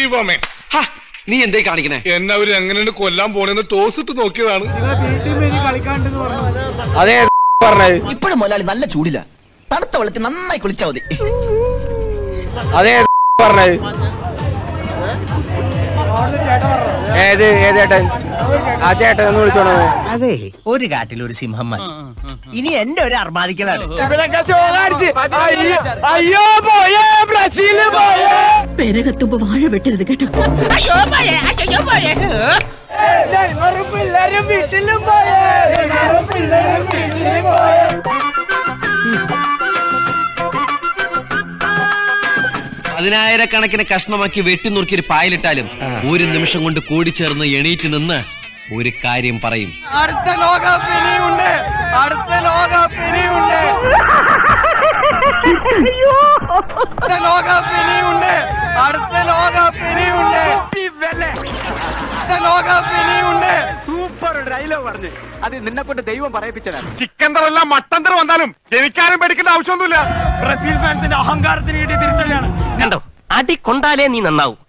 ദൈവമേ ഹാ, നീ എന്തേ കാണിക്കണേ എന്നെ അവര് എങ്ങനെയാണ് കൊല്ലാൻ പോണെന്ന് ടോസ് ഇട്ട് നോക്കിയതാണ് അതെ പറഞ്ഞത് ഇപ്പോഴും മുതലാളി നല്ല ചൂടില്ല തണുത്ത വെള്ളത്തിൽ നന്നായി കുളിച്ചാ മതി അതെ പറഞ്ഞത് ഏത് ഏത് ചേട്ടൻ ആ ചേട്ടൻ ഒന്ന് വിളിച്ചോണത് അതെ ഒരു കാട്ടിൽ ഒരു സിംഹം മതി ഇനി എന്റെ ഒരു അർമാദിക്കലാണ് അയ്യോ പോയേ ബ്രസീല് പോയേ പെരകത്തുമ്പോ വാഴ വെട്ടരുത് കേട്ടോ പിള്ളേരും വീട്ടിലും പോയേ പിള്ളേരും വീട്ടിലും പോയേ പതിനായിരക്കണക്കിന് കഷ്ണമാക്കി വെട്ടി നുറുക്കി ഒരു പായലിട്ടാലും ഒരു നിമിഷം കൊണ്ട് കൂടിച്ചേർന്ന് എണീറ്റ് നിന്ന് ഒരു കാര്യം പറയും അടുത്ത ലോകകപ്പ് ഇനിയുണ്ട് അടുത്ത ലോകകപ്പ് ഇനിയുണ്ട് അടുത്ത ലോകകപ്പ് ഇനിയുണ്ട് അടുത്ത ലോകകപ്പ് ഇനിയുണ്ട് അടുത്ത ലോകകപ്പ് ഇനിയുണ്ട് സൂപ്പർ ഡയലോഗ് പറഞ്ഞു അത് നിന്നെ കൊണ്ട് ദൈവം പറയിപ്പിച്ചതാണ് ചിക്കന്തറല്ല മട്ടന്തറ വന്നാലും എനിക്കാരും പേടിക്കേണ്ട ആവശ്യമൊന്നുമില്ല ബ്രസീൽ ഫാൻസിന്റെ അഹങ്കാരത്തിന് കിട്ടിയ തിരിച്ചടിയാണ് കണ്ടോ അടി കൊണ്ടാലേ നീ നന്നാവും